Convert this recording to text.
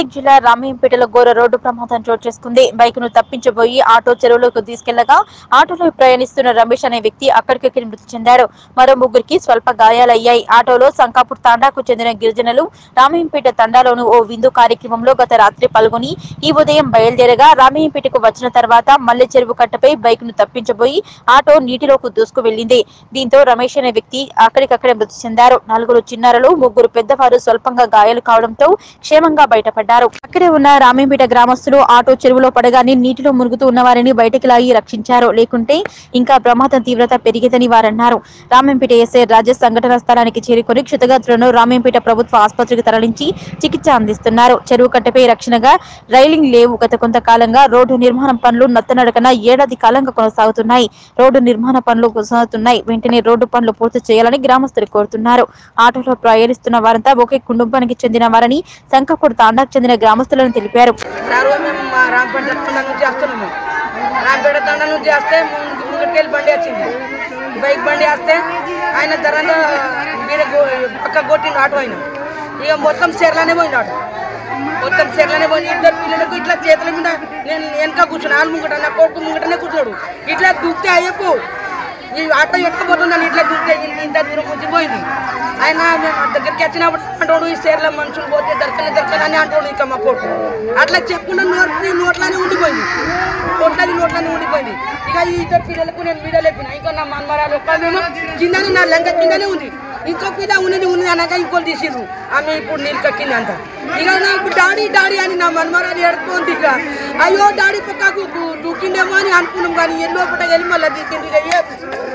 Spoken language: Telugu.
మెదక్ జిల్లా రామయ్యంపేటలో ఘోర రోడ్డు ప్రమాదం చోటు చేసుకుంది బైక్ ను తప్పించబోయి ఆటో చెరువులోకి తీసుకెళ్లగా ఆటోలో ప్రయాణిస్తున్న రమేష్ అనే వ్యక్తి అక్కడికక్కడి మృతి చెందారు మరో ముగ్గురికి స్వల్ప గాయాలయ్యాయి ఆటోలో సంకాపూర్ తాండాకు చెందిన గిరిజనులు రామయ్యంపేట తండాలోని ఓ విందు కార్యక్రమంలో గత రాత్రి పాల్గొని ఈ ఉదయం బయలుదేరగా రామయ్యంపేటకు వచ్చిన తర్వాత మల్లె చెరువు కట్టపై బైక్ ను తప్పించబోయి ఆటో నీటిలోకి దూసుకు వెళ్లింది దీంతో రమేష్ అనే వ్యక్తి అక్కడికక్కడే మృతి చెందారు నలుగురు చిన్నారులు ముగ్గురు పెద్దవారు స్వల్పంగా గాయాలు కావడంతో క్షేమంగా బయటపడ్డారు అక్కడే ఉన్న రామేంపేట గ్రామస్తులు ఆటో చెరువులో పడగానే నీటిలో మునుగుతూ ఉన్న వారిని బయటకు లాగి రక్షించారు లేకుంటే ఇంకా ప్రమాదం తీవ్రత పెరిగేదని వారన్నారు రామేంపేట ఎస్ఐ రాజేష్ సంఘటన స్థలానికి చేరుకుని క్షతగాత్రులను రామేంపేట ప్రభుత్వ ఆసుపత్రికి తరలించి చికిత్స అందిస్తున్నారు చెరువు కట్టపై రక్షణగా రైలింగ్ లేవు గత కొంతకాలంగా రోడ్డు నిర్మాణం పనులు నత్తనడకన ఏడాది కాలంగా కొనసాగుతున్నాయి రోడ్డు నిర్మాణ పనులు కొనసాగుతున్నాయి వెంటనే రోడ్డు పనులు పూర్తి చేయాలని గ్రామస్తులు కోరుతున్నారు ఆటోలో ప్రయాణిస్తున్న వారంతా ఒకే కుటుంబానికి చెందిన వారని శంకపూర్ తాండాకు చెందిన గ్రామస్తులను తెలిపారు సార్ మేము మా రాంపేట తండ నుంచి వస్తున్నాము రాంపేట తండ నుంచి వస్తే ముందు ముందుకెళ్ళి బండి వచ్చింది బైక్ బండి వస్తే ఆయన ధరలో మీద పక్క కొట్టిండు ఆటో ఆయన ఇక మొత్తం చెర్లనే పోయినాడు మొత్తం చెర్లనే పోయి ఇద్దరు పిల్లలకు ఇట్లా చేతుల మీద నేను వెనక కూర్చున్నా వాళ్ళు ముంగట నా కొడుకు ముంగటనే కూర్చోడు ఇట్లా దుక్కితే అయ్యప్పు ఈ ఆటో ఎట్టుకుపోతుందని ఇట్లా దుక్కితే ఇంత ఇంత దూరం వచ్చి పోయింది ఆయన మేము దగ్గరికి వచ్చినప్పుడు అంటాడు ఈ సేర్ల మనుషులు పోతే దొరకలే దొరకలని అంటాడు ఇక మా కొడుకు అట్లా చెప్పుకుంటే నోట్ని నోట్లోనే ఉండిపోయింది కొట్లది నోట్లోనే ఉండిపోయింది ఇక ఈ ఇద్దరు పిల్లలకు నేను వీడియో లేపిన ఇంకా నా మన్మరాలు ఒక్కమేమో కిందనే నా లంక కిందనే ఉంది ఇంకొక మీద ఉన్నది ఉన్నది అనగా ఇంకోటి తీసిర్రు ఆమె ఇప్పుడు నీళ్ళు కక్కింది అంత ఇక నాకు డాడీ డాడీ అని నా మన్మరాలు ఎడుతుంది ఇక అయ్యో డాడీ పక్కకు దూకిండేమో అని అనుకున్నాం కానీ ఎన్నో పుట్ట వెళ్ళి మళ్ళీ దిక్కింది ఇక ఏ